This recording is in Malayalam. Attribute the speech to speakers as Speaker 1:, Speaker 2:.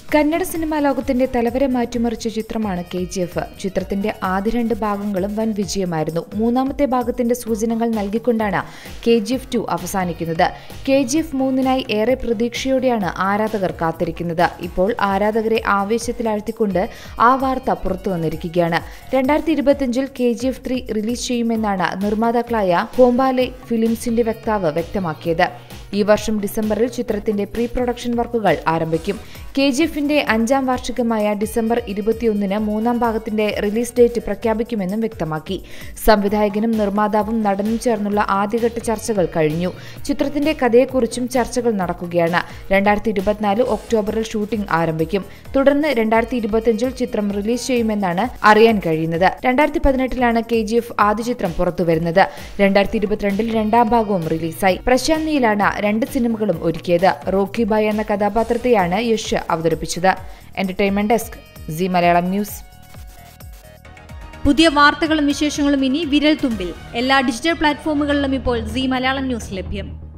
Speaker 1: കന്നഡ സിനിമാ ലോകത്തിന്റെ തലവരെ മാറ്റിമറിച്ച ചിത്രമാണ് കെ ജി എഫ് ചിത്രത്തിന്റെ ആദ്യ രണ്ട് ഭാഗങ്ങളും വൻ വിജയമായിരുന്നു മൂന്നാമത്തെ ഭാഗത്തിന്റെ സൂചനകൾ നൽകിക്കൊണ്ടാണ് കെ ജി എഫ് ടു അവസാനിക്കുന്നത് കെ ജി എഫ് മൂന്നിനായി ഏറെ പ്രതീക്ഷയോടെയാണ് ആരാധകർ കാത്തിരിക്കുന്നത് ഇപ്പോൾ ആരാധകരെ ആവേശത്തിലാഴ്ത്തിക്കൊണ്ട് ആ വാർത്ത പുറത്തു വന്നിരിക്കുകയാണ് രണ്ടായിരത്തി ഇരുപത്തിയഞ്ചിൽ K G F three release ചെയ്യുമെന്നാണ് നിർമ്മാതാക്കളായ ഹോംബാലെ ഫിലിംസിന്റെ വക്താവ് വ്യക്തമാക്കിയത് ഈ വർഷം ഡിസംബറിൽ ചിത്രത്തിന്റെ പ്രീ പ്രൊഡക്ഷൻ വർക്കുകൾ ആരംഭിക്കും കെ ജി എഫിന്റെ അഞ്ചാം വാർഷികമായ ഡിസംബർ ഇരുപത്തിയൊന്നിന് മൂന്നാം ഭാഗത്തിന്റെ റിലീസ് ഡേറ്റ് പ്രഖ്യാപിക്കുമെന്നും വ്യക്തമാക്കി സംവിധായകനും നിർമ്മാതാവും നടനും ചേർന്നുള്ള ആദ്യഘട്ട ചർച്ചകൾ കഴിഞ്ഞു ചിത്രത്തിന്റെ കഥയെക്കുറിച്ചും ചർച്ചകൾ നടക്കുകയാണ് രണ്ടായിരത്തി ഇരുപത്തിനാല് ഒക്ടോബറിൽ ഷൂട്ടിംഗ് ആരംഭിക്കും തുടർന്ന് രണ്ടായിരത്തി ഇരുപത്തിയഞ്ചിൽ ചിത്രം റിലീസ് ചെയ്യുമെന്നാണ് അറിയാൻ കഴിയുന്നത് രണ്ടായിരത്തി പതിനെട്ടിലാണ് കെ ജി എഫ് ആദ്യ ചിത്രം പുറത്തുവരുന്നത് രണ്ടായിരത്തി ഇരുപത്തിരണ്ടിൽ രണ്ടാം ഭാഗവും റിലീസായി പ്രശാന്ത് നീലാണ് രണ്ട് സിനിമകളും ഒരുക്കിയത് റോക്കി ബായ് എന്ന കഥാപാത്രത്തെയാണ് യശ് അവതരിപ്പിച്ചത് entertainment desk Zee Malayalam news
Speaker 2: പുതിയ വാർത്തകളും വിശേഷങ്ങളും ഇനി വിരൽ തുമ്പിൽ എല്ലാ ഡിജിറ്റൽ പ്ലാറ്റ്ഫോമുകളിലും ഇപ്പോൾ സി മലയാളം ന്യൂസ് ലഭ്യം